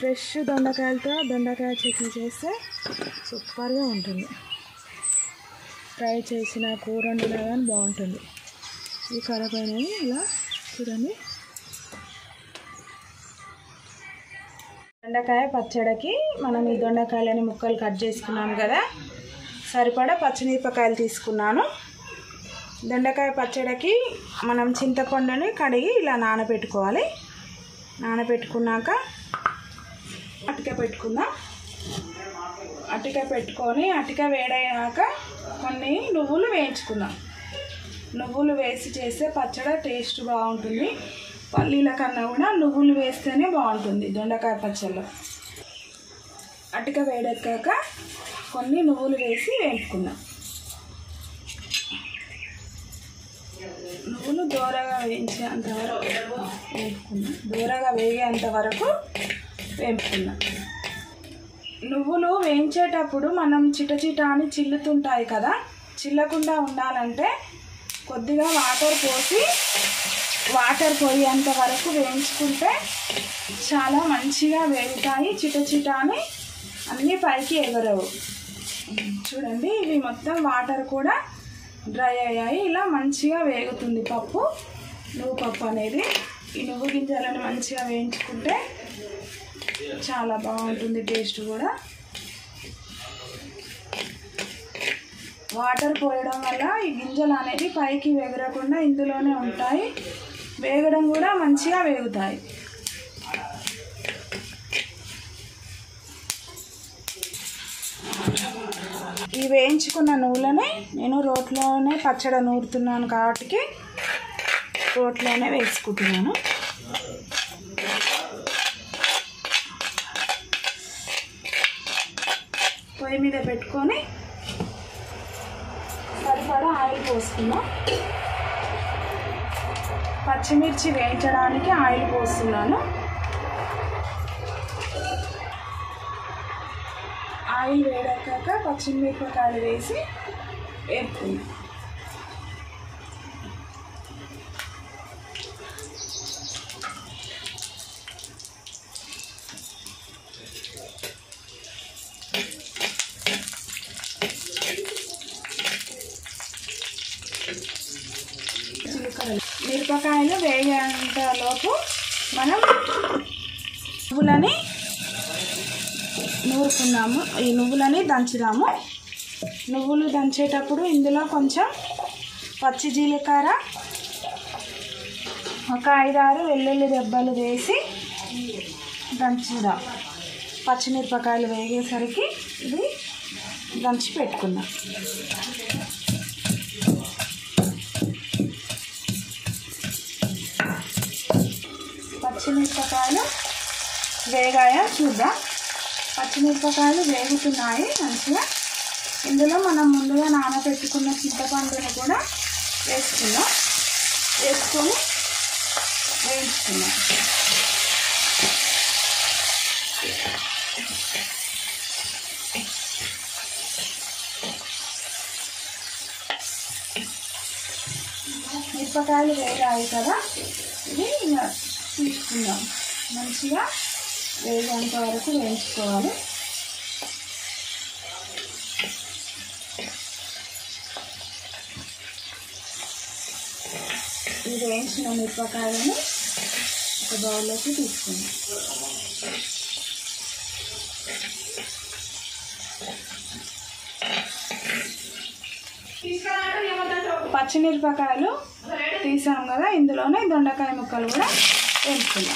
fresh దొండకాయలతో దొండకాయ చట్నీ చేస్తే సూపర్గా ఉంటుంది ఫ్రై చేసిన కూర వండినా కానీ బాగుంటుంది ఈ ఖరాబ్ అయినవి ఇలా చూడండి దొండకాయ పచ్చడికి మనం ఈ దొండకాయలని ముక్కలు కట్ చేసుకున్నాం కదా సరిపడా పచ్చిమిరపకాయలు తీసుకున్నాను దొండకాయ పచ్చడికి మనం చింతపండుని కడిగి ఇలా నానబెట్టుకోవాలి నానబెట్టుకున్నాక అటిక పెట్టుకుందాం అటిక పెట్టుకొని అటిక వేడయ్యాక కొన్ని నువ్వులు వేయించుకుందాం నువ్వులు వేసి చేస్తే పచ్చడి టేస్ట్ బాగుంటుంది పల్లీల కన్నా కూడా నువ్వులు వేస్తేనే బాగుంటుంది దొండకాయ పచ్చళ్ళు అటిక వేడెక్కాక కొన్ని నువ్వులు వేసి వేపుకుందాం నువ్వులు దూరగా వేయించేంత వరకు వేపుకుందాం దూరగా వేగేంత వరకు వేపుకుందాం నువ్వులు వేయించేటప్పుడు మనం చిటచిట అని చిల్లుతుంటాయి కదా చిల్లకుండా ఉండాలంటే కొద్దిగా వాటర్ పోసి వాటర్ పోయేంత వరకు వేయించుకుంటే చాలా మంచిగా వేగుతాయి చిటచిట అని అన్నీ పైకి ఎగరవు చూడండి ఇవి మొత్తం వాటర్ కూడా డ్రై అయ్యాయి ఇలా మంచిగా వేగుతుంది పప్పు నువ్వు పప్పు అనేది ఈ నువ్వు గింజలను మంచిగా వేయించుకుంటే చాలా బాగుంటుంది టేస్ట్ కూడా వాటర్ పోయడం వల్ల ఈ గింజలు అనేది పైకి ఎగరకుండా ఇందులోనే ఉంటాయి వేగడం కూడా మంచిగా వేగుతాయి ఈ వేయించుకున్న నువ్వులని నేను రోట్లోనే పచ్చడి నూరుతున్నాను కాబట్టి రోట్లోనే వేసుకుంటున్నాను పొయ్యి మీద పెట్టుకొని సరిపడా ఆయిల్ పోసుకుందాం పచ్చిమిర్చి వేయించడానికి ఆయిల్ పోస్తున్నాను ఆయిల్ వేడెక్కాక పచ్చిమిరపకాయలు వేసి వేపుకుందాం జీలకర్ర మిరపకాయలు వేగేంత లోపు మనం నువ్వులని నూరుకున్నాము ఈ నువ్వులని దంచుదాము నువ్వులు దంచేటప్పుడు ఇందులో కొంచెం పచ్చి జీలకర్ర ఒక ఐదారు వెల్లుల్లి దెబ్బలు వేసి దంచుదాం పచ్చిమిరపకాయలు వేగేసరికి ఇది దంచి పెట్టుకుందాం పచ్చిమిరపకాయలు వేగాయా చూద్దాం పచ్చిమిరపకాయలు వేగుతున్నాయి మంచిగా ఇందులో మనం ముందుగా నానబెట్టుకున్న చింతపండుని కూడా వేసుకుందాం వేసుకొని వేయించుకుందాం మిరపకాయలు వేగాయి కదా ఇది ఇంకా తీసుకుందాం మంచిగా వేగేంత వరకు వేయించుకోవాలి ఈ వేయించిన మిరపకాయలను ఒక బౌల్లోకి తీసుకుందాం పచ్చిమిరపకాయలు తీసాం కదా ఇందులోనే దొండకాయ ముక్కలు కూడా వేసుకుందాం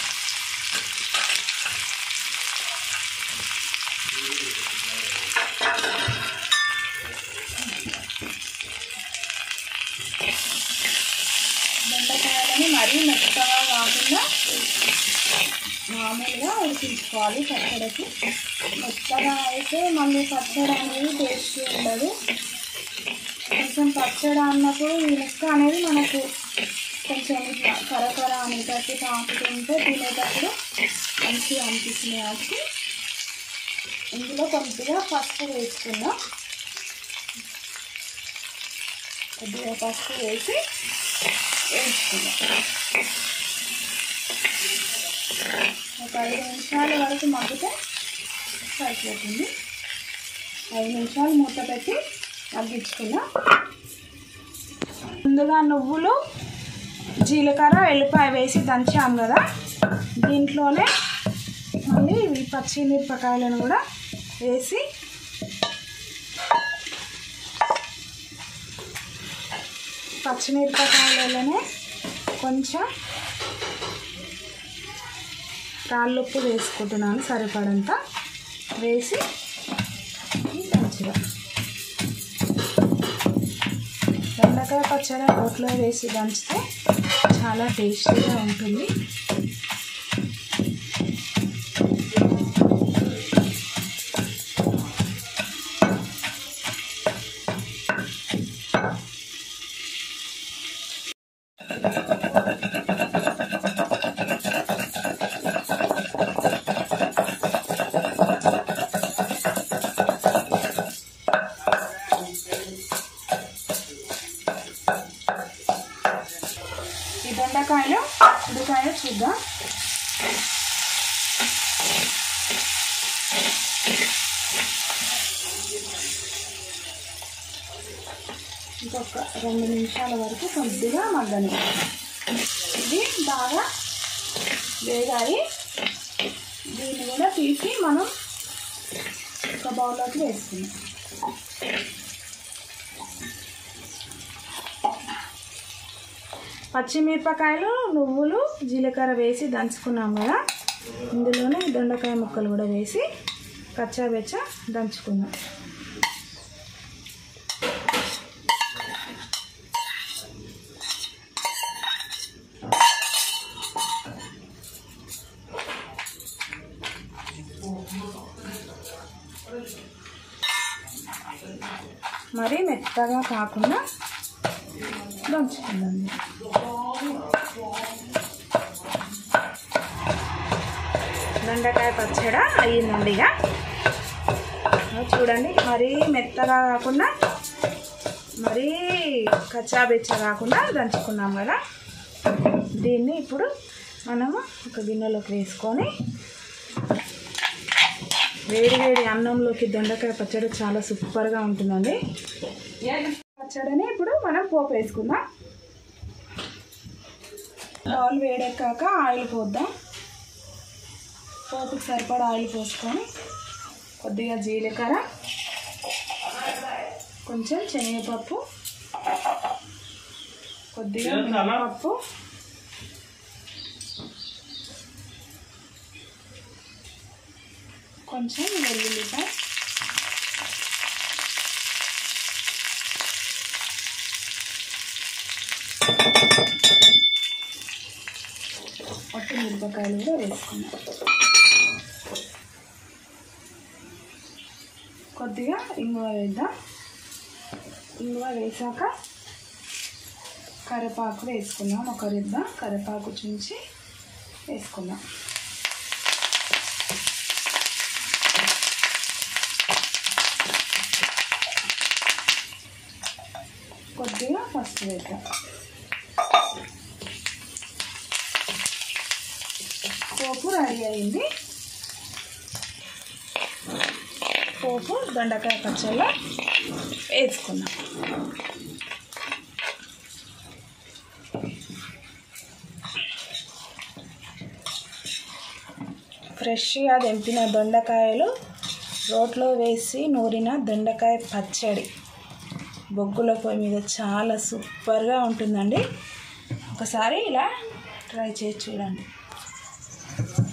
దొండకాయలని మరీ మెత్తగా కాకుండా మామూలుగా ఉడికించుకోవాలి పచ్చడికి మెత్తగా అయితే మళ్ళీ పచ్చడి అనేది టేస్ట్ ఉండదు కొంచెం పచ్చడి అన్నప్పుడు ఈ ముక్క అనేది మనకు కొంచెం ఇట్లా కరకర అనేటట్టు తాకుతుంటే తినేటప్పుడు మంచిగా అనిపిస్తుంది కాబట్టి ఇందులో కొద్దిగా పసుపు వేసుకుందాం కొద్దిగా పసుపు వేసి వేసుకుందాం ఒక ఐదు నిమిషాల వరకు మగ్గితే సరిపోతుంది ఐదు నిమిషాలు మూత పెట్టి మగ్గించుకుందాం ముందుగా నువ్వులు జీలకర్ర ఎల్లిపాయ వేసి దంచాం కదా దీంట్లోనే మళ్ళీ ఇవి పచ్చిమిరపకాయలను కూడా వేసి పచ్చిమిరపకాయలలోనే కొంచెం రాళ్ళుప్పు వేసుకుంటున్నాను సరిపడంత వేసి మంచిగా బెండకాయ పచ్చడి రోట్లో వేసి దంచితే చాలా టేస్టీగా ఉంటుంది ఈ బెండకాయలు ఉడికాయలు చూద్దాం ఇంకొక రెండు నిమిషాల వరకు కొద్దిగా మగ్గని ఇది బాగా వేగాయి దీన్ని కూడా తీసి మనం ఒక బౌల్లోకి వేసుకుందాం పచ్చిమిరపకాయలు నువ్వులు జీలకర్ర వేసి దంచుకున్నాం కదా ఇందులోనే దొండకాయ ముక్కలు కూడా వేసి కచ్చాబెచ్చ దంచుకుందాం మరీ మెత్తగా కాకుండా దంచుకుందాం బెండకాయ పచ్చడి అయ్యిందండి ఇక చూడండి మరీ మెత్తగా కాకుండా మరీ కచ్చాబెచ్చ కాకుండా దంచుకున్నాం కదా దీన్ని ఇప్పుడు మనము ఒక గిన్నెలోకి వేసుకొని వేడి వేడి అన్నంలోకి దొండకాయ పచ్చడి చాలా సూపర్గా ఉంటుందండి పచ్చడిని ఇప్పుడు మనం పోపు వేసుకుందాం ఆయిల్ వేడెక్కాక ఆయిల్ పోద్దాం పోపుకి సరిపడా ఆయిల్ పోసుకొని కొద్దిగా జీలకర్ర కొంచెం శనగపప్పు కొద్దిగా మినపప్పు కొంచెం వెల్లుల్లిపాయ ఒట్టి మిరపకాయలు కూడా వేసుకున్నాం కొద్దిగా ఇంగువ వేద్దాం ఇంగువ వేసాక కరివేపాకు వేసుకుందాం ఒక రిద్ద కరివేపాకు చుంచి వేసుకుందాం కొద్దిగా పసుపు వేద్దాం పోపు రెడీ అయింది పోపు దొండకాయ పచ్చళ్ళ వేసుకున్నాం ఫ్రెష్గా తెంపిన దొండకాయలు రోట్లో వేసి నూరిన దొండకాయ పచ్చడి బొగ్గుల పొయ్యి మీద చాలా సూపర్గా ఉంటుందండి ఒకసారి ఇలా ట్రై చేసి చూడండి